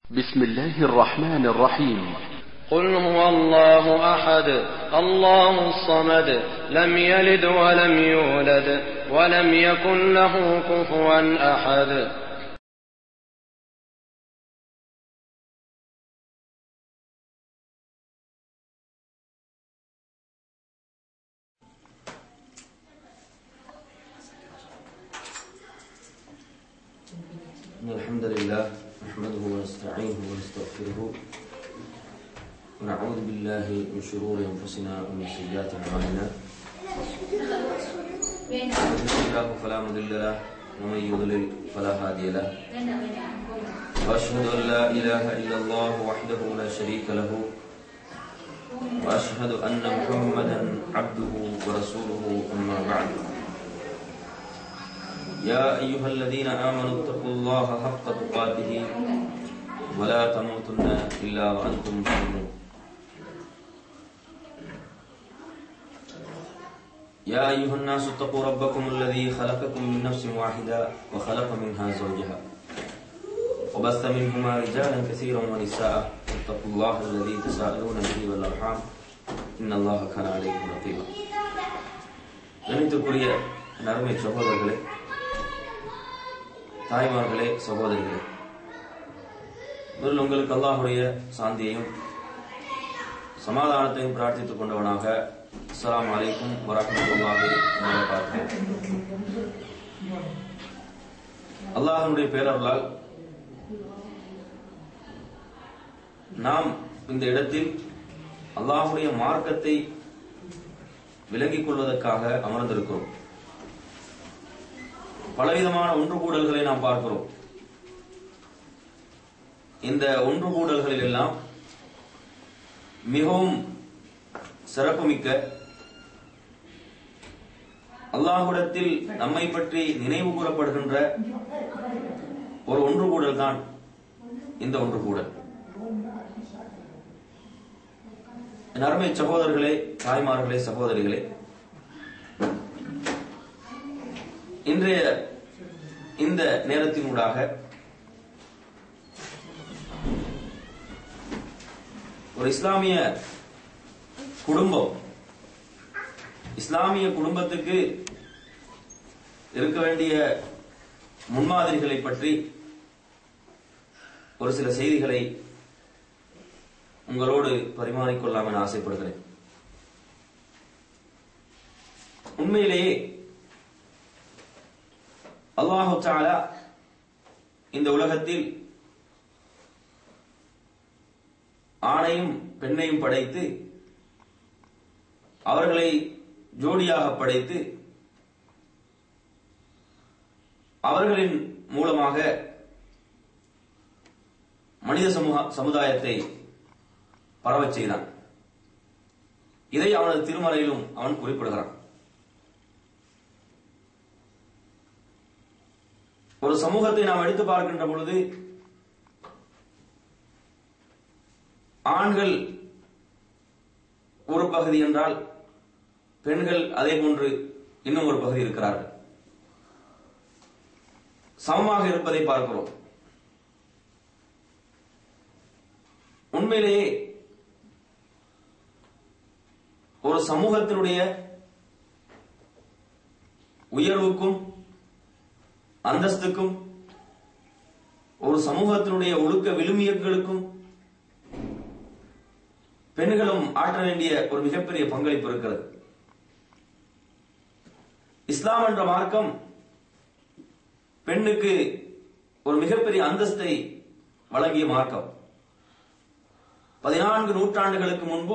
بسم الله الرحمن الرحيم قل هو الله احد الله الصمد لم يلد ولم يولد ولم يكن له كفوا احد إن الحمد لله نحمده ونستعينه ونستغفره ونعوذ بالله من شرور أنفسنا ومن سيئات أعمالنا من يهده الله فلا مضل له ومن يضلل فلا هادي له وأشهد أن لا إله إلا الله وحده لا شريك له وأشهد أن محمدا عبده ورسوله أما بعد يا أيها الذين آمنوا اتقوا الله حق تقاته ولا تموتن إلا وأنتم مسلمون يا أيها الناس اتقوا ربكم الذي خلقكم من نفس واحدة وخلق منها زوجها وبث منهما رجالا كثيرا ونساء واتقوا الله الذي تساءلون به والأرحام إن الله كان عليكم رقيبا கணித்துக்குரிய நறுமை சகோதரர்களே தாய்மார்களே சகோதரிகளே முதலில் உங்களுக்கு அல்லாஹுடைய சாந்தியையும் சமாதானத்தையும் பிரார்த்தித்துக் கொண்டவனாக அஸ்ஸலாமு அலைக்கும் வரஹ்மத்துல்லாஹி வபரகாத்துஹு அல்லாஹ்வுடைய பேரருளால் நாம் இந்த இடத்தில் அல்லாஹ்வுடைய மார்க்கத்தை விளங்கிக் கொள்வதற்காக அமர்ந்திருக்கிறோம் பலவிதமான ஒன்று கூடல்களை நாம் பார்க்கிறோம் இந்த ஒன்று கூடல்களில் எல்லாம் மிகவும் சிறப்புமிக்க அல்லாஹுடத்தில் நம்மை பற்றி நினைவு கூறப்படுகின்ற ஒரு ஒன்று கூடல் தான் இந்த ஒன்று கூடல் என் அருமை சகோதரர்களே தாய்மார்களே சகோதரிகளே இன்றைய இந்த நேரத்தினூடாக ஒரு இஸ்லாமிய குடும்பம் இஸ்லாமிய குடும்பத்துக்கு இருக்க வேண்டிய முன்மாதிரிகளை பற்றி ஒரு சில செய்திகளை உங்களோடு பரிமாறிக்கொள்ளலாம் என ஆசைப்படுகிறேன் உண்மையிலேயே அல்லாஹு தாலா இந்த உலகத்தில் ஆணையும் பெண்ணையும் படைத்து அவர்களை ஜோடியாக படைத்து அவர்களின் மூலமாக மனித சமூக சமுதாயத்தை பரவச் செய்தான் இதை அவனது திருமறையிலும் அவன் குறிப்பிடுகிறான் ஒரு சமூகத்தை நாம் எடுத்து பார்க்கின்ற பொழுது ஆண்கள் ஒரு பகுதி என்றால் பெண்கள் அதே போன்று இன்னும் ஒரு பகுதி இருக்கிறார்கள் சமமாக இருப்பதை பார்க்கிறோம் உண்மையிலேயே ஒரு சமூகத்தினுடைய உயர்வுக்கும் அந்தஸ்துக்கும் ஒரு சமூகத்தினுடைய ஒழுக்க விழுமியங்களுக்கும் பெண்களும் ஆற்ற வேண்டிய ஒரு மிகப்பெரிய பங்களிப்பு இருக்கிறது இஸ்லாம் என்ற மார்க்கம் பெண்ணுக்கு ஒரு மிகப்பெரிய அந்தஸ்தை வழங்கிய மார்க்கம் பதினான்கு நூற்றாண்டுகளுக்கு முன்பு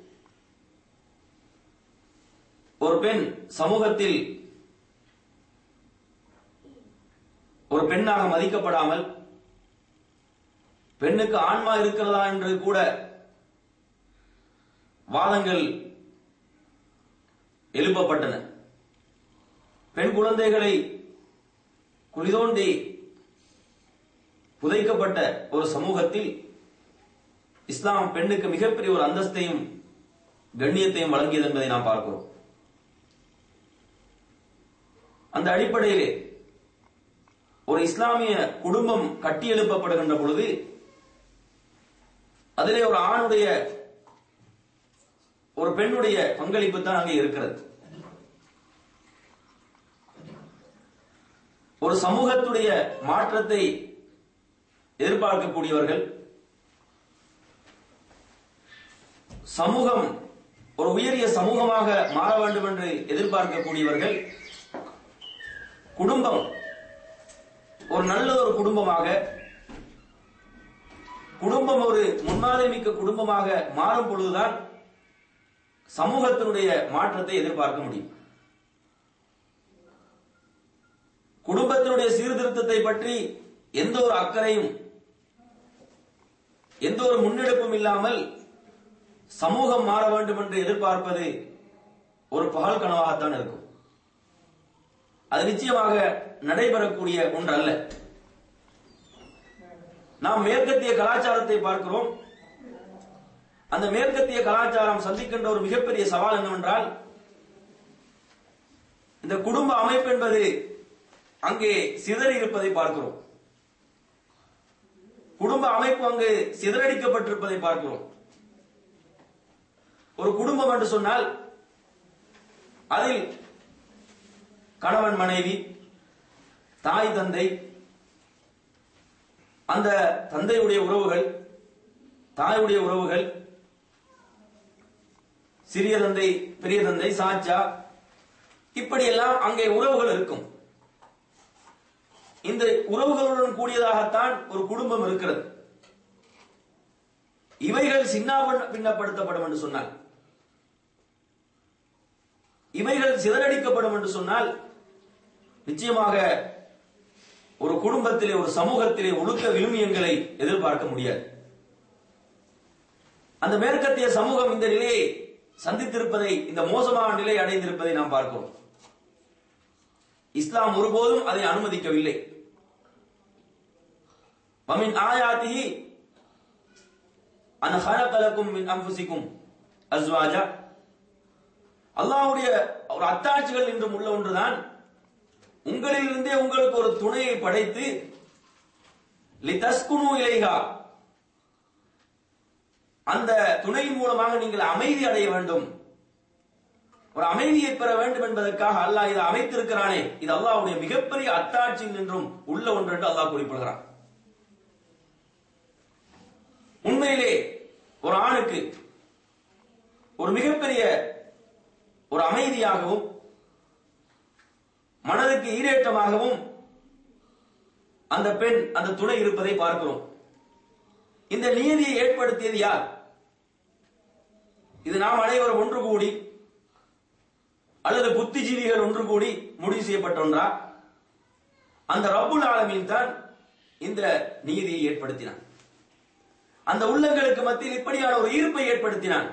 ஒரு பெண் சமூகத்தில் ஒரு பெண்ணாக மதிக்கப்படாமல் பெண்ணுக்கு ஆன்மா இருக்கிறதா என்று கூட வாதங்கள் எழுப்பப்பட்டன பெண் குழந்தைகளை குளிதோண்டி புதைக்கப்பட்ட ஒரு சமூகத்தில் இஸ்லாம் பெண்ணுக்கு மிகப்பெரிய ஒரு அந்தஸ்தையும் கண்ணியத்தையும் வழங்கியது என்பதை நாம் பார்க்கிறோம் அந்த அடிப்படையிலே ஒரு இஸ்லாமிய குடும்பம் கட்டியெழுப்பப்படுகின்ற பொழுது அதிலே ஒரு ஆணுடைய ஒரு பெண்ணுடைய பங்களிப்பு தான் அங்கே இருக்கிறது ஒரு சமூகத்துடைய மாற்றத்தை எதிர்பார்க்கக்கூடியவர்கள் சமூகம் ஒரு உயரிய சமூகமாக மாற வேண்டும் என்று எதிர்பார்க்கக்கூடியவர்கள் குடும்பம் ஒரு நல்ல ஒரு குடும்பமாக குடும்பம் ஒரு முன்மாதிரி மிக்க குடும்பமாக மாறும் பொழுதுதான் சமூகத்தினுடைய மாற்றத்தை எதிர்பார்க்க முடியும் குடும்பத்தினுடைய சீர்திருத்தத்தை பற்றி எந்த ஒரு அக்கறையும் எந்த ஒரு முன்னெடுப்பும் இல்லாமல் சமூகம் மாற வேண்டும் என்று எதிர்பார்ப்பது ஒரு பகல் கனவாகத்தான் இருக்கும் அது நிச்சயமாக நடைபெறக்கூடிய ஒன்றல்ல நாம் மேற்கத்திய கலாச்சாரத்தை பார்க்கிறோம் அந்த மேற்கத்திய கலாச்சாரம் சந்திக்கின்ற ஒரு மிகப்பெரிய சவால் என்னவென்றால் இந்த குடும்ப அமைப்பு என்பது அங்கே சிதறி இருப்பதை பார்க்கிறோம் குடும்ப அமைப்பு அங்கு சிதறடிக்கப்பட்டிருப்பதை பார்க்கிறோம் ஒரு குடும்பம் என்று சொன்னால் அதில் கணவன் மனைவி தாய் தந்தை அந்த தந்தையுடைய உறவுகள் தாயுடைய உறவுகள் சிறிய தந்தை பெரிய தந்தை சாச்சா இப்படியெல்லாம் அங்கே உறவுகள் இருக்கும் இந்த உறவுகளுடன் கூடியதாகத்தான் ஒரு குடும்பம் இருக்கிறது இவைகள் சின்னாப பின்னப்படுத்தப்படும் என்று சொன்னால் இவைகள் சிதறடிக்கப்படும் என்று சொன்னால் நிச்சயமாக ஒரு குடும்பத்திலே ஒரு சமூகத்திலே ஒழுக்க விழுமியங்களை எதிர்பார்க்க முடியாது அந்த மேற்கத்திய சமூகம் இந்த நிலையை சந்தித்திருப்பதை இந்த மோசமான நிலை அடைந்திருப்பதை நாம் பார்க்கிறோம் இஸ்லாம் ஒருபோதும் அதை அனுமதிக்கவில்லை வமின் ஆயாத்திஹி அன் ஹலகலக்கும் மின் அன்புசிக்கும் அஸ்வாஜா அல்லாஹ்வுடைய ஒரு அத்தாட்சிகள் என்றும் உள்ள ஒன்றுதான் உங்களிலிருந்தே உங்களுக்கு ஒரு துணையை படைத்து லிதஸ்குனு இலைகா அந்த துணையின் மூலமாக நீங்கள் அமைதி அடைய வேண்டும் ஒரு அமைதியை பெற வேண்டும் என்பதற்காக அல்லாஹ் இதை அமைத்திருக்கிறானே இது அல்லாஹ்வுடைய மிகப்பெரிய அத்தாட்சியில் என்றும் உள்ள ஒன்று என்று அல்லாஹ் குறிப்பிடுகிறான் உண்மையிலே ஒரு ஆணுக்கு ஒரு மிகப்பெரிய ஒரு அமைதியாகவும் மனதுக்கு ஈரேற்றமாகவும் அந்த பெண் அந்த துணை இருப்பதை பார்க்கிறோம் இந்த நியதியை ஏற்படுத்தியது யார் இது நாம் அனைவரும் ஒன்று கூடி அல்லது புத்திஜீவிகள் ஒன்று கூடி முடிவு செய்யப்பட்ட ஒன்றா அந்த ரப்புல் ஆலமீன் தான் இந்த நீதியை ஏற்படுத்தினான் அந்த உள்ளங்களுக்கு மத்தியில் இப்படியான ஒரு ஈர்ப்பை ஏற்படுத்தினான்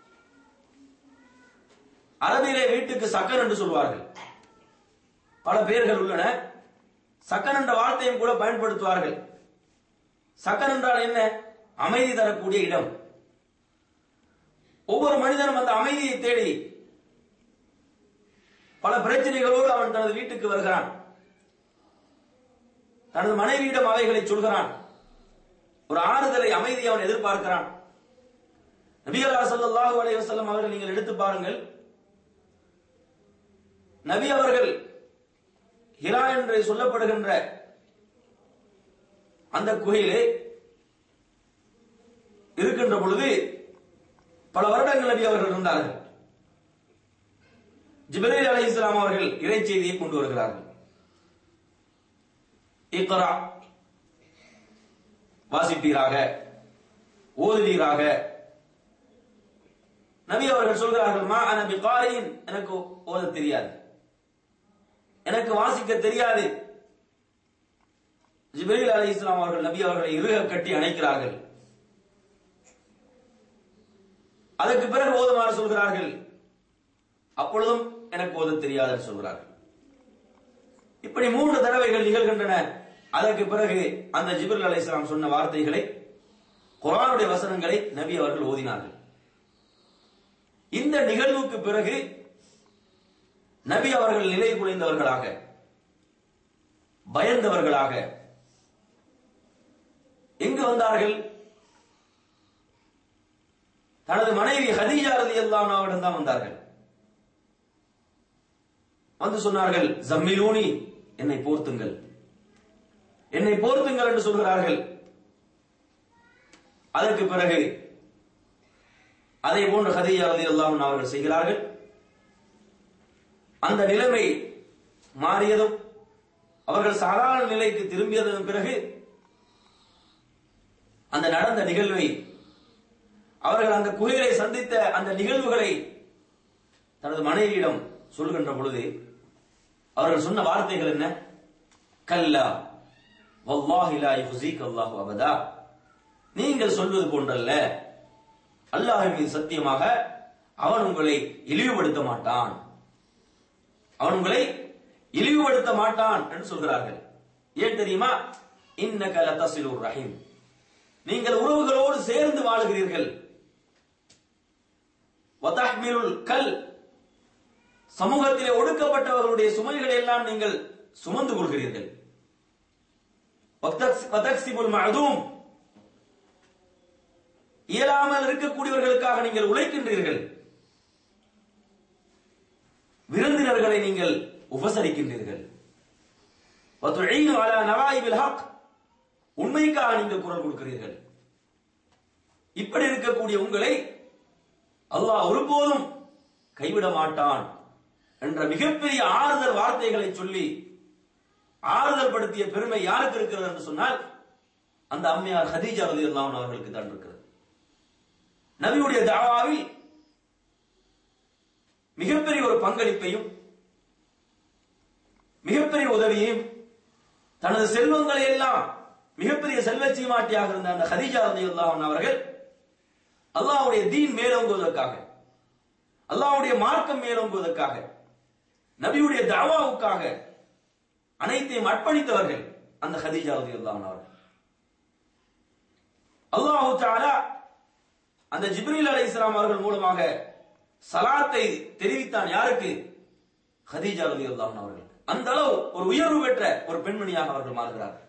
அரபிலே வீட்டுக்கு சக்கர் என்று சொல்வார்கள் பல பெயர்கள் உள்ளன சக்கன் என்ற வார்த்தையும் கூட பயன்படுத்துவார்கள் சக்கன் என்றால் என்ன அமைதி தரக்கூடிய இடம் ஒவ்வொரு மனிதனும் அந்த அமைதியை தேடி பல பிரச்சனைகளோடு அவன் தனது வீட்டுக்கு வருகிறான் தனது மனைவியிடம் அவைகளை சொல்கிறான் ஒரு ஆறுதலை அமைதி அவன் எதிர்பார்க்கிறான் நபிகளா ஸல்லல்லாஹு அலைஹி வஸல்லம் அவர்கள் நீங்கள் எடுத்து பாருங்கள் நபி அவர்கள் ஹிரா என்று சொல்லப்படுகின்ற அந்த குகையிலே இருக்கின்ற பொழுது பல வருடங்கள் நபி அவர்கள் இருந்தார்கள் ஜிப்ரீல் அலை இஸ்லாம் அவர்கள் இறை செய்தியை கொண்டு வருகிறார்கள் இக்ரா வாசிப்பீராக ஓதுவீராக நபி அவர்கள் சொல்கிறார்கள் மா அனபி காரியின் எனக்கு ஓத தெரியாது எனக்கு வாசிக்க தெரியாது ஜிப்ரீல் அலை இஸ்லாம் அவர்கள் நபி அவர்களை இறுக கட்டி அணைக்கிறார்கள் அதற்கு பிறகு ஓதுமாறு சொல்கிறார்கள் அப்பொழுதும் எனக்கு ஓத தெரியாது என்று சொல்கிறார்கள் இப்படி மூன்று தடவைகள் நிகழ்கின்றன அதற்கு பிறகு அந்த ஜிப்ரல் அலை சொன்ன வார்த்தைகளை குரானுடைய வசனங்களை நபி அவர்கள் ஓதினார்கள் இந்த நிகழ்வுக்கு பிறகு நபி அவர்கள் நிலை குலைந்தவர்களாக பயந்தவர்களாக எங்கு வந்தார்கள் தனது மனைவி ஹதீஜா ரலியல்லாஹு அன்ஹாவிடம் தான் வந்தார்கள் வந்து சொன்னார்கள் ஜம்மிலூனி என்னை போர்த்துங்கள் என்னை போர்த்துங்கள் என்று சொல்கிறார்கள் அதற்கு பிறகு அதே போன்று ஹதீஜா ரலியல்லாஹு அன்ஹா அவர்கள் செய்கிறார்கள் அந்த நிலைமை மாறியதும் அவர்கள் சாதாரண நிலைக்கு திரும்பியதன் பிறகு அந்த நடந்த நிகழ்வை அவர்கள் அந்த குகைகளை சந்தித்த அந்த நிகழ்வுகளை தனது மனைவியிடம் சொல்கின்ற பொழுது அவர்கள் சொன்ன வார்த்தைகள் என்ன கல்லா வல்லாஹி லா யுஹ்ஸீக அல்லாஹு அபதா நீங்கள் சொல்வது போன்றல்ல அல்லாஹ் மீது சத்தியமாக அவன் உங்களை இழிவுபடுத்த மாட்டான் அவன் உங்களை இழிவுபடுத்த மாட்டான் என்று சொல்கிறார்கள் ஏன் தெரியுமா இன்னக லதசிலுர் ரஹீம் நீங்கள் உறவுகளோடு சேர்ந்து வாழுகிறீர்கள் வதஹ்மிலுல் கல் சமூகத்திலே ஒடுக்கப்பட்டவர்களுடைய சுமைகளை எல்லாம் நீங்கள் சுமந்து கொள்கிறீர்கள் வதக்சிபுல் மஅதூம் இயலாமல் இருக்கக்கூடியவர்களுக்காக நீங்கள் உழைக்கின்றீர்கள் விருந்தினர்களை நீங்கள் உபசரிக்கின்றீர்கள் வதுஈனு அலா நவாயிபில் ஹக் உண்மைக்காக நீங்கள் குரல் கொடுக்கிறீர்கள் இப்படி இருக்கக்கூடிய உங்களை அல்லாஹ் ஒருபோதும் கைவிட மாட்டான் என்ற மிகப்பெரிய ஆறுதல் வார்த்தைகளை சொல்லி ஆறுதல் படுத்திய பெருமை யாருக்கு இருக்கிறது என்று சொன்னால் அந்த அம்மையார் ஹதீஜா ரலியல்லாஹு அவர்களுக்கு தான் இருக்கிறது நபியுடைய தாவாவில் மிகப்பெரிய ஒரு பங்களிப்பையும் மிகப்பெரிய உதவியையும் தனது செல்வங்களை எல்லாம் மிகப்பெரிய செல்வச்சீமாட்டியாக இருந்த அந்த ஹதீஜா ரலியல்லாஹு அவர்கள் அல்லாஹ்வுடைய தீன் மேலோங்குவதற்காக அல்லாஹ்வுடைய மார்க்கம் மேலோங்குவதற்காக நபியுடைய தாவாவுக்காக அனைத்தையும் அர்ப்பணித்தவர்கள் அந்த ஹதீஜா ரலியல்லாஹு அவர்கள் அல்லாஹு தஆலா அந்த ஜிப்ரீல் அலைஹிஸ்ஸலாம் அவர்கள் மூலமாக சலாத்தை தெரிவித்தான் யாருக்கு ஹதீஜா ரலியல்லாஹு அவர்கள் அந்த அளவு ஒரு உயர்வு பெற்ற ஒரு பெண்மணியாக அவர்கள் மாறுகிறார்கள்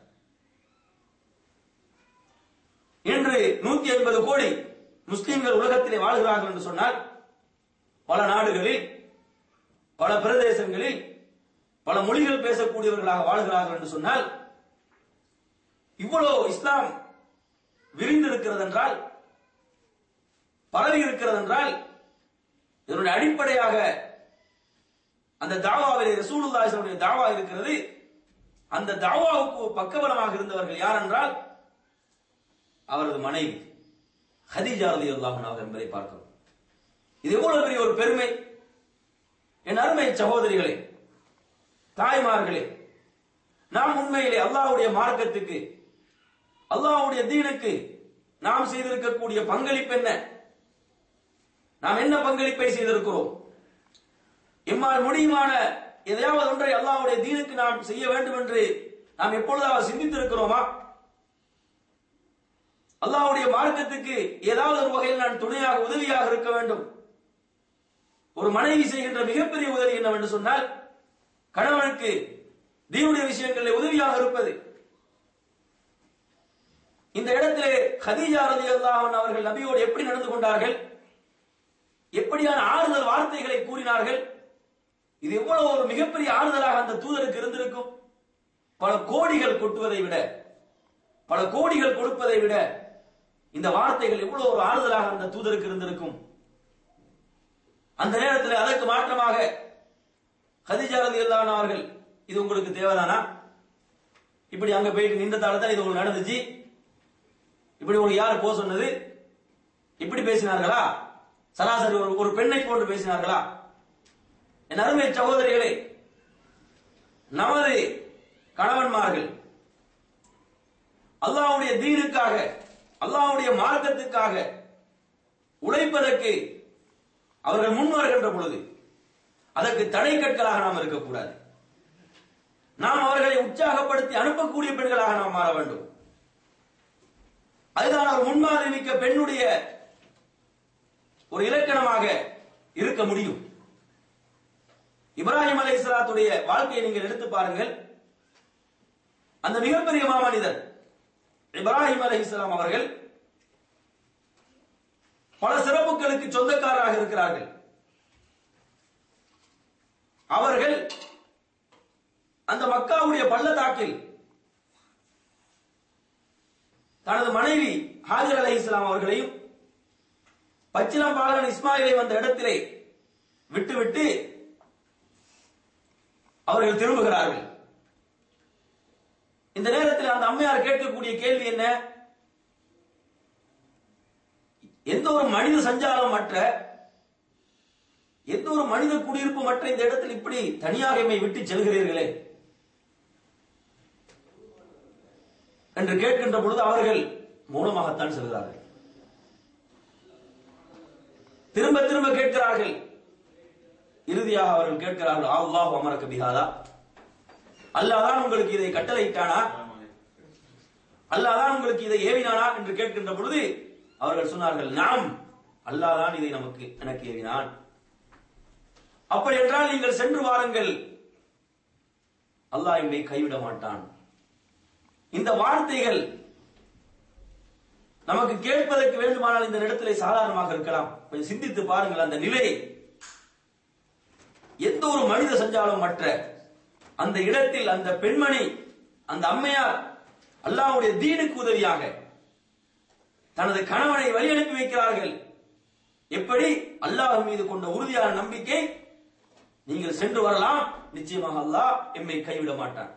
இன்று நூத்தி ஐம்பது கோடி முஸ்லிம்கள் உலகத்திலே வாழ்கிறார்கள் என்று சொன்னால் பல நாடுகளில் பல பிரதேசங்களில் பல மொழிகள் பேசக்கூடியவர்களாக வாழ்கிறார்கள் என்று சொன்னால் இவ்வளவு இஸ்லாம் விரிந்திருக்கிறது என்றால் பரவி இருக்கிறது என்றால் இதனுடைய அடிப்படையாக அந்த தாவாவிலே ரசூலுல்லாஹினுடைய தாவா இருக்கிறது அந்த தாவாவுக்கு பக்கபலமாக இருந்தவர்கள் யார் என்றால் அவரது மனைவி ஹதீஜா ரலியல்லாஹு அன்ஹா என்பதை பார்க்கிறோம் இது எவ்வளவு பெரிய ஒரு பெருமை என் அருமை சகோதரிகளே தாய்மார்களே நாம் உண்மையிலே அல்லாஹ்வுடைய மார்க்கத்துக்கு அல்லாஹ்வுடைய தீனுக்கு நாம் செய்திருக்கக்கூடிய பங்களிப்பு என்ன நாம் என்ன பங்களிப்பை செய்திருக்கிறோம் எம்மால் முடியுமான எதையாவது ஒன்றை அல்லாஹ்வுடைய தீனுக்கு நாம் செய்ய வேண்டும் என்று நாம் எப்பொழுதாவது சிந்தித்திருக்கிறோமா அல்லாஹ்வுடைய மார்க்கத்துக்கு ஏதாவது ஒரு வகையில் நான் துணையாக உதவியாக இருக்க வேண்டும் ஒரு மனைவி செய்கின்ற மிகப்பெரிய உதவி என்னவென்று சொன்னால் கணவனுக்கு தீனுடைய விஷயங்களில் உதவியாக இருப்பது இந்த இடத்திலே ஹதீஜா ரலியல்லாஹு அன்ஹா அவர்கள் நபியோடு எப்படி நடந்து கொண்டார்கள் எப்படியான ஆறுதல் வார்த்தைகளை கூறினார்கள் இது எவ்வளவு ஒரு மிகப்பெரிய ஆறுதலாக அந்த தூதருக்கு இருந்திருக்கும் பல கோடிகள் கொட்டுவதை விட பல கோடிகள் கொடுப்பதை விட இந்த வார்த்தைகள் எவ்வளவு ஒரு ஆறுதலாக அந்த தூதருக்கு இருந்திருக்கும் அந்த நேரத்தில் அதற்கு மாற்றமாக ஹதிஜா ரலியல்லாஹு அன்ஹா அவர்கள் இது உங்களுக்கு தேவைதானா இப்படி அங்க போயிட்டு நின்ற தால தான் இது உங்களுக்கு நடந்துச்சு இப்படி உங்களுக்கு யார் போக சொன்னது இப்படி பேசினார்களா சராசரி ஒரு ஒரு பெண்ணை போன்று பேசினார்களா என் அருமை சகோதரிகளே நமது கணவன்மார்கள் அல்லாஹ்வுடைய தீனுக்காக அல்லாஹ்வுடைய மார்க்கத்துக்காக உழைப்பதற்கு அவர்கள் முன் வருகின்ற பொழுது அதற்கு தடை கற்களாக நாம் இருக்கக்கூடாது நாம் அவர்களை உற்சாகப்படுத்தி அனுப்பக்கூடிய பெண்களாக நாம் மாற வேண்டும் அதுதான் அவர் முன்மாதிரி மிக்க பெண்ணுடைய ஒரு இலக்கணமாக இருக்க முடியும் இப்ராஹிம் அலை இஸ்லாத்துடைய வாழ்க்கையை நீங்கள் எடுத்து பாருங்கள் அந்த மிகப்பெரிய மாமனிதர் இப்ராஹிம் அலை இஸ்லாம் அவர்கள் பல சிறப்புகளுக்கு சொந்தக்காரராக இருக்கிறார்கள் அவர்கள் அந்த மக்காவுடைய பள்ளத்தாக்கில் தனது மனைவி ஹாஜர் அலை இஸ்லாம் அவர்களையும் பச்சிலம் பாலகன் இஸ்மாயிலை வந்த இடத்திலே விட்டுவிட்டு அவர்கள் திரும்புகிறார்கள் இந்த நேரத்தில் அந்த அம்மையார் கேட்கக்கூடிய கேள்வி என்ன எந்த ஒரு மனித சஞ்சாரம் மற்ற எந்த ஒரு மனித குடியிருப்பு மற்ற இந்த இடத்தில் இப்படி தனியாக எம்மை விட்டு செல்கிறீர்களே என்று கேட்கின்ற பொழுது அவர்கள் மூலமாகத்தான் செல்கிறார்கள் திரும்ப திரும்ப கேட்கிறார்கள் இறுதியாக அவர்கள் கேட்கிறார்கள் அல்லாஹ் அமரக்க பிஹாதா அல்லாதான் உங்களுக்கு இதை கட்டளையிட்டானா அல்லாதான் உங்களுக்கு இதை ஏவினானா என்று கேட்கின்ற பொழுது அவர்கள் சொன்னார்கள் நாம் அல்லாதான் இதை நமக்கு எனக்கு ஏவினான் அப்படி என்றால் நீங்கள் சென்று வாருங்கள் அல்லாஹ் என்னை கைவிட மாட்டான் இந்த வார்த்தைகள் நமக்கு கேட்பதற்கு வேண்டுமானால் இந்த இடத்திலே சாதாரணமாக இருக்கலாம் கொஞ்சம் சிந்தித்து பாருங்கள் அந்த நிலை எந்த ஒரு மனித சஞ்சாரம் மற்ற அந்த இடத்தில் அந்த பெண்மணி அந்த அம்மையார் அல்லாஹ்வுடைய தீனுக்கு உதவியாக தனது கணவனை வழி அனுப்பி வைக்கிறார்கள் எப்படி அல்லாஹ் மீது கொண்ட உறுதியான நம்பிக்கை நீங்கள் சென்று வரலாம் நிச்சயமாக அல்லாஹ் எம்மை கைவிட மாட்டான்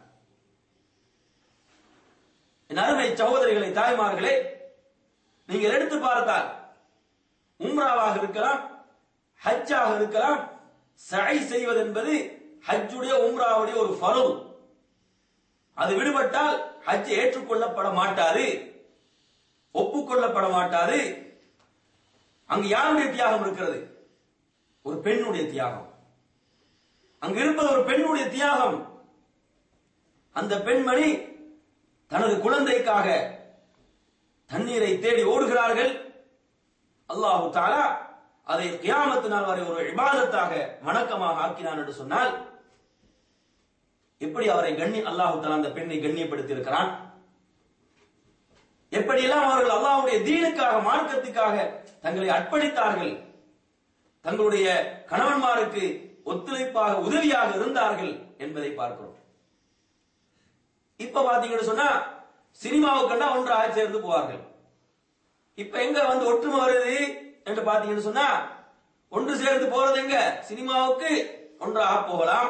என் அருமை சகோதரிகளை தாய்மார்களே நீங்கள் எடுத்து பார்த்தால் உம்ராவாக இருக்கலாம் ஹஜ்ஜாக இருக்கலாம் சை செய்வது என்பது ஹஜ்ஜுடைய உம்ராவுடைய ஒரு ஃபரவு அது விடுபட்டால் ஹஜ் ஏற்றுக்கொள்ளப்பட மாட்டாது ஒப்புக்கொள்ளப்பட மாட்டாது அங்கு யாருடைய தியாகம் இருக்கிறது ஒரு பெண்ணுடைய தியாகம் அங்கு இருப்பது ஒரு பெண்ணுடைய தியாகம் அந்த பெண்மணி தனது குழந்தைக்காக தண்ணீரை தேடி ஓடுகிறார்கள் அல்லாஹு தாலா அதை கியாமத்து நாள் வரை ஒரு இபாதத்தாக வணக்கமாக ஆக்கினான் என்று சொன்னால் எப்படி அவரை கண்ணி அல்லாஹு தாலா அந்த பெண்ணை கண்ணியப்படுத்தி இருக்கிறான் எப்படியெல்லாம் அவர்கள் அல்லாஹ்வுடைய தீனுக்காக மார்க்கத்துக்காக தங்களை அர்ப்பணித்தார்கள் தங்களுடைய கணவன்மாருக்கு ஒத்துழைப்பாக உதவியாக இருந்தார்கள் என்பதை பார்க்கிறோம் இப்ப பாத்தீங்கன்னு சொன்னா சினிமாவுக்கு கண்டா ஒன்றாக சேர்ந்து போவார்கள் இப்ப எங்க வந்து ஒற்றுமை வருது என்று பாத்தீங்கன்னு சொன்னா ஒன்று சேர்ந்து போறது எங்க சினிமாவுக்கு ஒன்றாக போகலாம்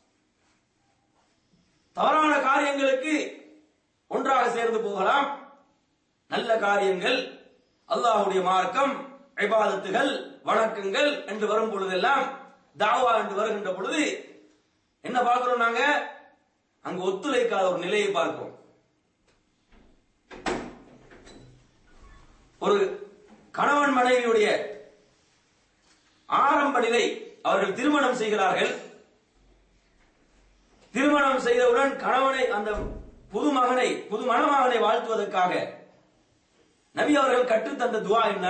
தவறான காரியங்களுக்கு ஒன்றாக சேர்ந்து போகலாம் நல்ல காரியங்கள் அல்லாஹ்வுடைய மார்க்கம் இபாதத்துகள் வணக்கங்கள் என்று வரும் பொழுதெல்லாம் தாவா என்று வருகின்ற பொழுது என்ன பார்க்கிறோம் நாங்க அங்கு ஒத்துழைக்காத ஒரு நிலையை பார்க்கிறோம் ஒரு கணவன் மனைவியுடைய ஆரம்ப நிலை அவர்கள் திருமணம் செய்கிறார்கள் திருமணம் செய்தவுடன் கணவனை அந்த புது மகனை புது மணமகனை வாழ்த்துவதற்காக நபி அவர்கள் கற்றுத்தந்த துவா என்ன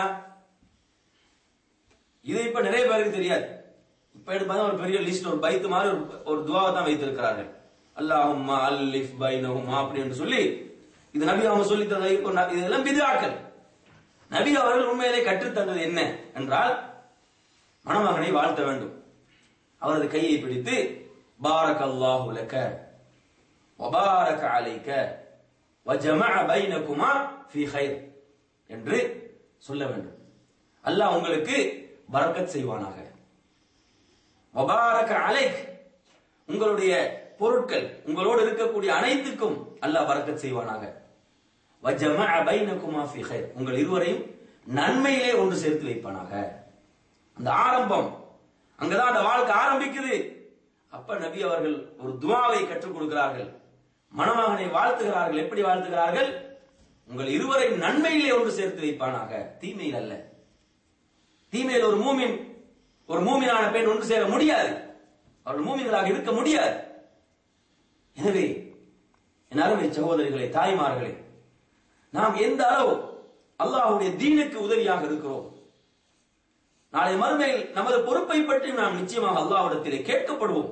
இது இப்ப நிறைய பேருக்கு தெரியாது இப்ப எடுத்து பார்த்தா ஒரு பெரிய லிஸ்ட் ஒரு பைத்து மாதிரி ஒரு ஒரு துவாவை தான் வைத்திருக்கிறார்கள் அல்லாஹும்மா அல்லிஃப் பைனஹுமா அப்படி என்று சொல்லி இது நபி அவங்க சொல்லி தந்த இப்போ ந- இதெல்லாம் பிதாக்கள் நபி அவர்கள் உண்மையிலே கற்றுத்தந்தது என்ன என்றால் மணமகனை வாழ்த்த வேண்டும் அவரது கையை பிடித்து பாரக் அல்லாஹு லக வபாரக அலைக்க வஜமஅ பைனகுமா ஃபீ கைர் என்று சொல்ல வேண்டும் அல்லாஹ் உங்களுக்கு பரக்கத் செய்வானாக வபாரக அலைக் உங்களுடைய பொருட்கள் உங்களோடு இருக்கக்கூடிய அனைத்துக்கும் அல்லாஹ் பரக்கத் செய்வானாக வஜமஅ பைனகுமா ஃபீ கைர் உங்கள் இருவரையும் நன்மையிலே ஒன்று சேர்த்து வைப்பானாக அந்த ஆரம்பம் அங்கதான் அந்த வாழ்க்கை ஆரம்பிக்குது அப்ப நபி அவர்கள் ஒரு துவாவை கற்றுக் கொடுக்கிறார்கள் மணமகனை வாழ்த்துகிறார்கள் எப்படி வாழ்த்துகிறார்கள் உங்கள் இருவரை நன்மையிலே ஒன்று சேர்த்து வைப்பானாக தீமையில் அல்ல தீமையில் ஒரு மூமின் ஒரு மூமினான பெண் ஒன்று சேர முடியாது அவர்கள் மூமின்களாக இருக்க முடியாது எனவே என் அருமை சகோதரிகளே தாய்மார்களே நாம் எந்த அளவு அல்லாஹ்வுடைய தீனுக்கு உதவியாக இருக்கிறோம் நாளை மறுமையில் நமது பொறுப்பை பற்றி நாம் நிச்சயமாக அல்லாஹ்விடத்திலே கேட்கப்படுவோம்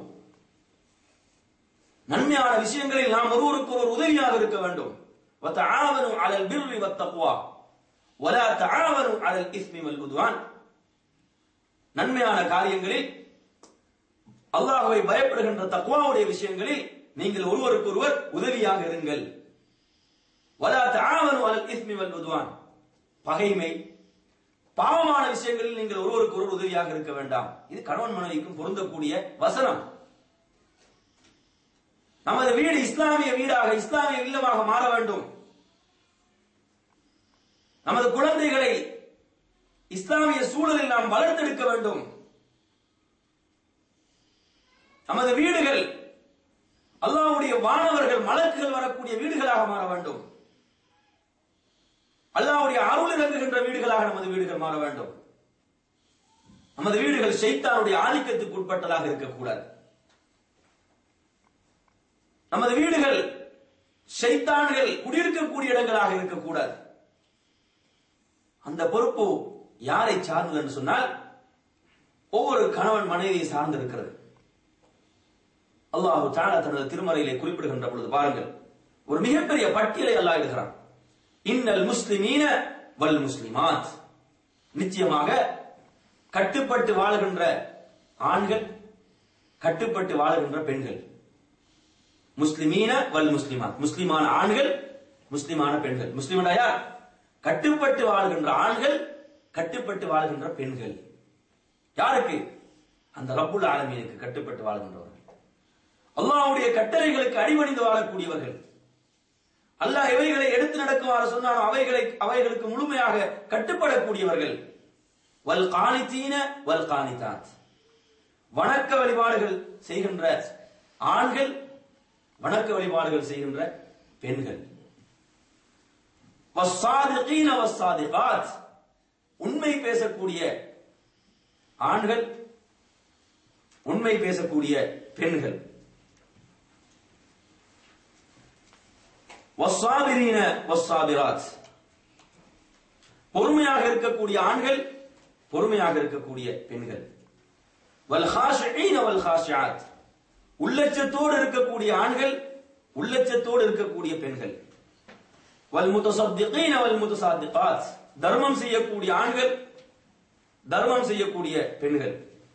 நன்மையான விஷயங்களில் நாம் ஒருவருக்கு ஒரு உதவியாக இருக்க வேண்டும் வத்தஆவனு அலல் பிர்ரி வத்தக்வா வலா தஆவனு அலல் இஸ்மி வல் உத்வான் நன்மையான காரியங்களில் அல்லாஹ்வை பயப்படுகின்ற தக்வாவுடைய விஷயங்களில் நீங்கள் ஒருவருக்கொருவர் உதவியாக இருங்கள் வலா தஆவனு அலல் இஸ்மி வல் உத்வான் பகைமை பாவமான விஷயங்களில் நீங்கள் ஒருவருக்கு ஒருவர் உதவியாக இருக்க வேண்டாம் இது கணவன் மனைவிக்கும் பொருந்தக்கூடிய வசனம் நமது வீடு இஸ்லாமிய வீடாக இஸ்லாமிய இல்லமாக மாற வேண்டும் நமது குழந்தைகளை இஸ்லாமிய சூழலில் நாம் வளர்த்தெடுக்க வேண்டும் நமது வீடுகள் அல்லாஹ்வுடைய வானவர்கள் மலக்குகள் வரக்கூடிய வீடுகளாக மாற வேண்டும் அல்லாஹ்வுடைய அருள் இறங்குகின்ற வீடுகளாக நமது வீடுகள் மாற வேண்டும் நமது வீடுகள் ஷைத்தானுடைய ஆதிக்கத்துக்கு உட்பட்டதாக இருக்கக்கூடாது நமது வீடுகள் ஷைத்தான்கள் குடியிருக்கக்கூடிய இடங்களாக இருக்கக்கூடாது அந்த பொறுப்பு யாரை சார்ந்தது என்று சொன்னால் ஒவ்வொரு கணவன் மனைவியை சார்ந்து இருக்கிறது அல்லாஹு தாலா தனது திருமறையிலே குறிப்பிடுகின்ற பொழுது பாருங்கள் ஒரு மிகப்பெரிய பட்டியலை அல்லாஹ் இடுகிறான் இன்னல் முஸ்லிமீன வல் முஸ்லிமாத் நிச்சயமாக கட்டுப்பட்டு வாழுகின்ற ஆண்கள் கட்டுப்பட்டு வாழுகின்ற பெண்கள் முஸ்லிமீன வல் முஸ்லிமாத் முஸ்லிமான ஆண்கள் முஸ்லிமான பெண்கள் முஸ்லிமனா யார் கட்டுப்பட்டு வாழ்கின்ற ஆண்கள் கட்டுப்பட்டு வாழ்கின்ற பெண்கள் யாருக்கு அந்த ரப்புல் ஆலமீனுக்கு கட்டுப்பட்டு வாழ்கின்றவர்கள் அல்லாஹ்வுடைய கட்டளைகளுக்கு அடிபணிந்து வாழக்கூடியவர்கள் அல்லாஹ் எவைகளை எடுத்து நடக்குமாறு சொன்னாலும் அவைகளை அவைகளுக்கு முழுமையாக கட்டுப்படக்கூடியவர்கள் வல் காணித்தீன வல் காணித்தாத் வணக்க வழிபாடுகள் செய்கின்ற ஆண்கள் வணக்க வழிபாடுகள் செய்கின்ற பெண்கள் வஸ்ஸாதிகீன வஸ்ஸாதிகாத் உண்மை பேசக்கூடிய ஆண்கள் உண்மை பேசக்கூடிய பெண்கள் வஸ்ஸாபிரீன வஸ்ஸாபிராத் பொறுமையாக இருக்கக்கூடிய ஆண்கள் பொறுமையாக இருக்கக்கூடிய பெண்கள் வல் ஹாஷிஈன வல் ஹாஷியாத் உள்ளச்சத்தோடு இருக்கக்கூடிய ஆண்கள் உள்ளச்சத்தோடு இருக்கக்கூடிய பெண்கள் வல் முத்தசத்திகீன வல் முத்தசாத்திகாத் தர்மம் செய்யக்கூடிய ஆண்கள் தர்மம் செய்யக்கூடிய பெண்கள்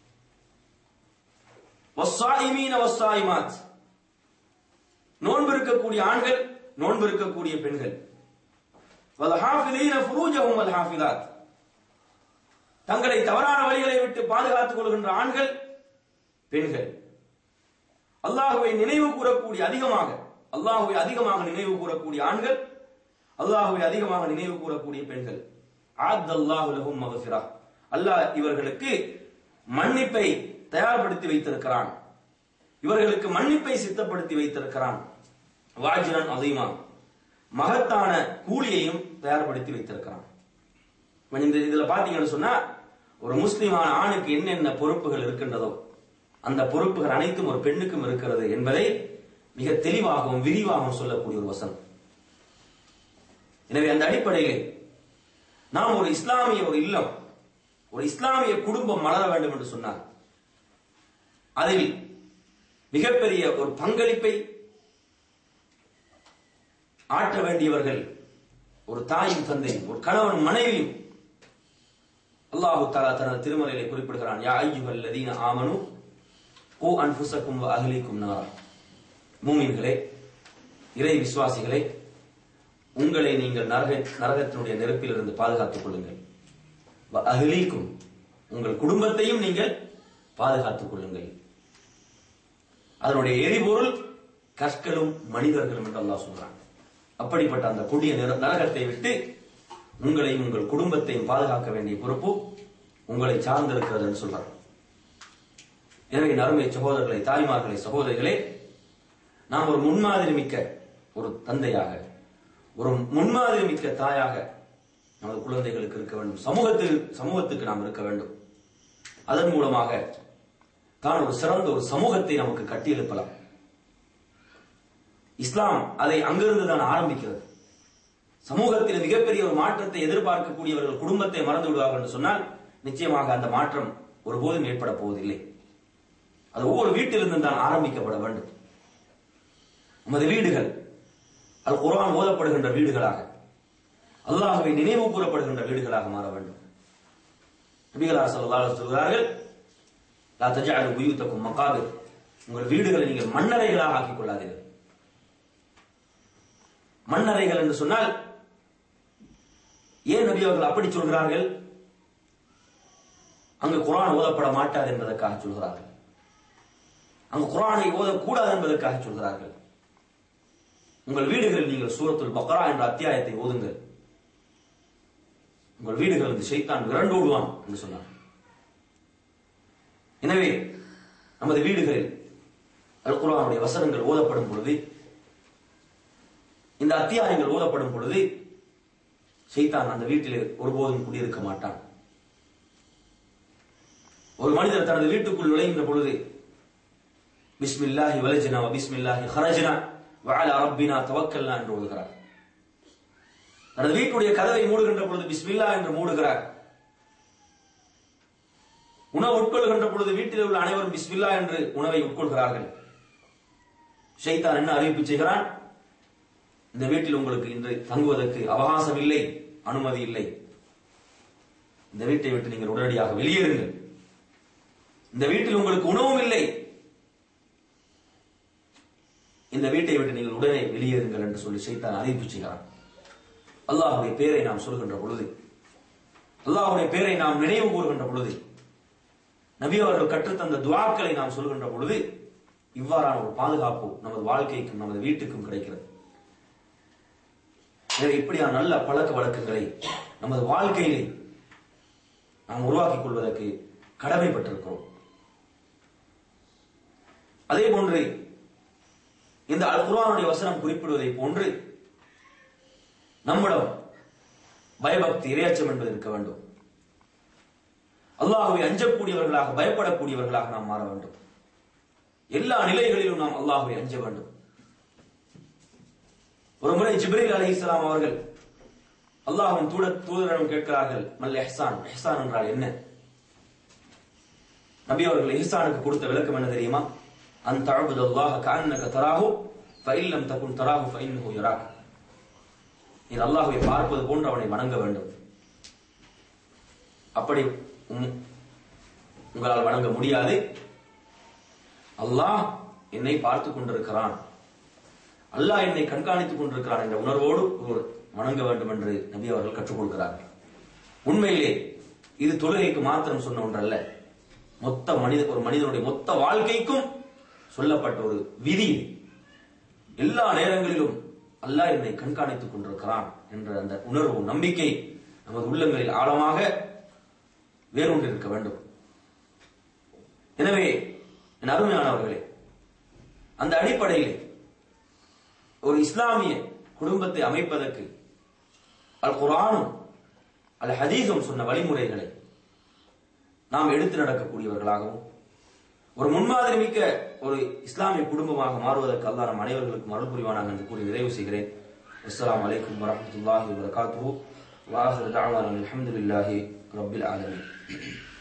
வஸ்ஸாயிமீன வஸ்ஸாயிமாத் நோன்பு இருக்கக்கூடிய ஆண்கள் நோன்பு இருக்கக்கூடிய பெண்கள் வல் ஹாஃபிலீன ஃபுரூஜஹும் வல் ஹாஃபிலாத் தங்களை தவறான வழிகளை விட்டு பாதுகாத்துக் கொள்கின்ற ஆண்கள் பெண்கள் அல்லாஹுவை நினைவு கூறக்கூடிய அதிகமாக அல்லாஹுவை அதிகமாக நினைவு கூறக்கூடிய ஆண்கள் அல்லாஹுவை அதிகமாக நினைவு கூறக்கூடிய பெண்கள் ஆத் அல்லாஹு லஹும் மகஃபிரா அல்லாஹ் இவர்களுக்கு மன்னிப்பை தயார்படுத்தி வைத்திருக்கிறான் இவர்களுக்கு மன்னிப்பை சித்தப்படுத்தி வைத்திருக்கிறான் வாஜிரன் அதிகமா மகத்தான கூலியையும் தயார்படுத்தி வைத்திருக்கிறான் இப்ப இந்த இதுல பாத்தீங்கன்னு சொன்னா ஒரு முஸ்லிமான ஆணுக்கு என்னென்ன பொறுப்புகள் இருக்கின்றதோ அந்த பொறுப்புகள் அனைத்தும் ஒரு பெண்ணுக்கும் இருக்கிறது என்பதை மிக தெளிவாகவும் விரிவாகவும் சொல்லக்கூடிய ஒரு வசனம் எனவே அந்த அடிப்படையில் நாம் ஒரு இஸ்லாமிய ஒரு இல்லம் ஒரு இஸ்லாமிய குடும்பம் மலர வேண்டும் என்று சொன்னார் அதில் மிகப்பெரிய ஒரு பங்களிப்பை ஆற்ற வேண்டியவர்கள் ஒரு தாயும் தந்தையும் ஒரு கணவன் மனைவியும் அல்லாஹு தாலா தனது திருமலையிலே குறிப்பிடுகிறான் யா ஐயுகள் லதீன ஆமனு ஓ அன்புசக்கும் அகலிக்கும் நாரா மூமின்களே இறை விசுவாசிகளே உங்களை நீங்கள் நரக நரகத்தினுடைய நெருப்பிலிருந்து பாதுகாத்துக் கொள்ளுங்கள் வ அஹ்லீக்கும் உங்கள் குடும்பத்தையும் நீங்கள் பாதுகாத்துக் கொள்ளுங்கள் அதனுடைய எரிபொருள் கற்களும் மனிதர்களும் என்று அல்லாஹ் சொல்றான் அப்படிப்பட்ட அந்த கொடிய நிர- நரகத்தை விட்டு உங்களையும் உங்கள் குடும்பத்தையும் பாதுகாக்க வேண்டிய பொறுப்பு உங்களை சார்ந்திருக்கிறது என்று சொல்றான் எனவே நறுமை சகோதரர்களை தாய்மார்களை சகோதரிகளே நாம் ஒரு முன்மாதிரி மிக்க ஒரு தந்தையாக ஒரு முன்மாதிரி மிக்க தாயாக நமது குழந்தைகளுக்கு இருக்க வேண்டும் சமூகத்தில் சமூகத்துக்கு நாம் இருக்க வேண்டும் அதன் மூலமாக தான் ஒரு சிறந்த ஒரு சமூகத்தை நமக்கு கட்டியெழுப்பலாம் இஸ்லாம் அதை அங்கிருந்து தான் ஆரம்பிக்கிறது சமூகத்தில் மிகப்பெரிய ஒரு மாற்றத்தை எதிர்பார்க்கக்கூடியவர்கள் குடும்பத்தை மறந்து விடுவார்கள் என்று சொன்னால் நிச்சயமாக அந்த மாற்றம் ஒருபோதும் ஏற்பட போவதில்லை அது ஒவ்வொரு வீட்டிலிருந்தும் தான் ஆரம்பிக்கப்பட வேண்டும் நமது வீடுகள் அது குர்ஆன் ஓதப்படுகின்ற வீடுகளாக அல்லாஹ்வை நினைவு கூறப்படுகின்ற வீடுகளாக மாற வேண்டும் நபிகளார் ஸல்லல்லாஹு அலைஹி சொல்கிறார்கள் லா தஜஅலு புயூத்தக்கும் மகாபிர் உங்கள் வீடுகளை நீங்கள் மண்ணறைகளாக ஆக்கிக் கொள்ளாதீர்கள் மண்ணறைகள் என்று சொன்னால் ஏன் நபி அவர்கள் அப்படி சொல்கிறார்கள் அங்கு குரான் ஓதப்பட மாட்டாது என்பதற்காக சொல்கிறார்கள் அங்கு குரானை ஓதக்கூடாது என்பதற்காக சொல்கிறார்கள் உங்கள் வீடுகளில் நீங்கள் சூரத்துல் பக்ரா என்ற அத்தியாயத்தை ஓதுங்கள் உங்கள் வீடுகள் இந்த ஷைத்தான் விரண்டு விடுவான் என்று சொன்னார் எனவே நமது வீடுகளில் அல் குர்ஆனுடைய வசனங்கள் ஓதப்படும் பொழுது இந்த அத்தியாயங்கள் ஓதப்படும் பொழுது ஷைத்தான் அந்த வீட்டிலே ஒருபோதும் குடியிருக்க மாட்டான் ஒரு மனிதர் தனது வீட்டுக்குள் நுழைகின்ற பொழுது பிஸ்மில்லாஹி வலஜனா பிஸ்மில்லாஹி ஹரஜனா வஅலா ரப்பினா தவக்கல்னா என்று ஓதுகிறார் தனது வீட்டுடைய கதவை மூடுகின்ற பொழுது பிஸ்மில்லா என்று மூடுகிறார் உணவு உட்கொள்கின்ற பொழுது வீட்டில் உள்ள அனைவரும் பிஸ்மில்லா என்று உணவை உட்கொள்கிறார்கள் ஷைத்தான் என்ன அறிவிப்பு செய்கிறான் இந்த வீட்டில் உங்களுக்கு இன்று தங்குவதற்கு அவகாசம் இல்லை அனுமதி இல்லை இந்த வீட்டை விட்டு நீங்கள் உடனடியாக வெளியேறுங்கள் இந்த வீட்டில் உங்களுக்கு உணவும் இல்லை இந்த வீட்டை விட்டு நீங்கள் உடனே வெளியேறுங்கள் என்று சொல்லி ஷைத்தான் அறிவிப்பு செய்கிறான் அல்லாஹுடைய பேரை நாம் சொல்கின்ற பொழுது அல்லாஹுடைய பேரை நாம் நினைவு கூறுகின்ற பொழுது நபி அவர்கள் கற்றுத்தந்த துவாக்களை நாம் சொல்கின்ற பொழுது இவ்வாறான ஒரு பாதுகாப்பு நமது வாழ்க்கைக்கும் நமது வீட்டுக்கும் கிடைக்கிறது எனவே இப்படியான நல்ல பழக்க வழக்கங்களை நமது வாழ்க்கையிலே நாம் உருவாக்கிக் கொள்வதற்கு கடமைப்பட்டிருக்கிறோம் அதே போன்று இந்த அல் குர்ஆனுடைய வசனம் குறிப்பிடுவதை போன்று நம்மிடம் பயபக்தி இரையச்சம் என்பது இருக்க வேண்டும் அல்லாஹுவை அஞ்சக்கூடியவர்களாக பயப்படக்கூடியவர்களாக நாம் மாற வேண்டும் எல்லா நிலைகளிலும் நாம் அல்லாஹுவை அஞ்ச வேண்டும் ஒரு முறை ஜிப்ரீல் அலி இஸ்லாம் அவர்கள் அல்லாஹின் தூட தூதரிடம் கேட்கிறார்கள் மல் எஹ்சான் எஹ்சான் என்றால் என்ன நபி அவர்கள் எஹ்சானுக்கு கொடுத்த விளக்கம் என்ன தெரியுமா அன் தஅபுது அல்லாஹ் கஅன்னக தராஹு ஃபஇல்லம் தகுன் தராஹு ஃபஇன்னஹு யராக் நீ அல்லாஹ்வை பார்ப்பது போன்று அவனை வணங்க வேண்டும் அப்படி உம்- உங்களால் வணங்க முடியாது அல்லாஹ் என்னை பார்த்து கொண்டிருக்கிறான் அல்லாஹ் என்னை கண்காணித்துக் கொண்டிருக்கிறான் என்ற உணர்வோடு ஒரு வணங்க வேண்டும் என்று நபி அவர்கள் கற்றுக் கொடுக்கிறார்கள் உண்மையிலே இது தொழுகைக்கு மாத்திரம் சொன்ன ஒன்றல்ல மொத்த மனித ஒரு மனிதனுடைய மொத்த வாழ்க்கைக்கும் சொல்லப்பட்ட ஒரு விதி இது. எல்லா நேரங்களிலும் அல்லாஹ் என்னை கண்காணித்துக் கொண்டிருக்கிறான் என்ற அந்த உணர்வு நம்பிக்கை நமது உள்ளங்களில் ஆழமாக வேரூன்றிருக்க வேண்டும் எனவே என் அருமையானவர்களே அந்த அடிப்படையில் ஒரு இஸ்லாமிய குடும்பத்தை அமைப்பதற்கு அல் குர்ஆனும் அல் ஹதீஸும் சொன்ன வழிமுறைகளை நாம் எடுத்து நடக்கக்கூடியவர்களாகவும் ஒரு முன்மாதிரி மிக்க ஒரு இஸ்லாமிய குடும்பமாக மாறுவதற்கு அல்லாஹ் நம் அனைவர்களுக்கும் அருள் புரிவானாக என்று கூறி நிறைவு செய்கிறேன் அஸ்ஸலாமு அலைக்கும் வரஹ்மத்துல்லாஹி வபரகாத்துஹு வாஹிரு தஅவானா அல்ஹம்துலில்லாஹி ரப்பில் ஆலமீன்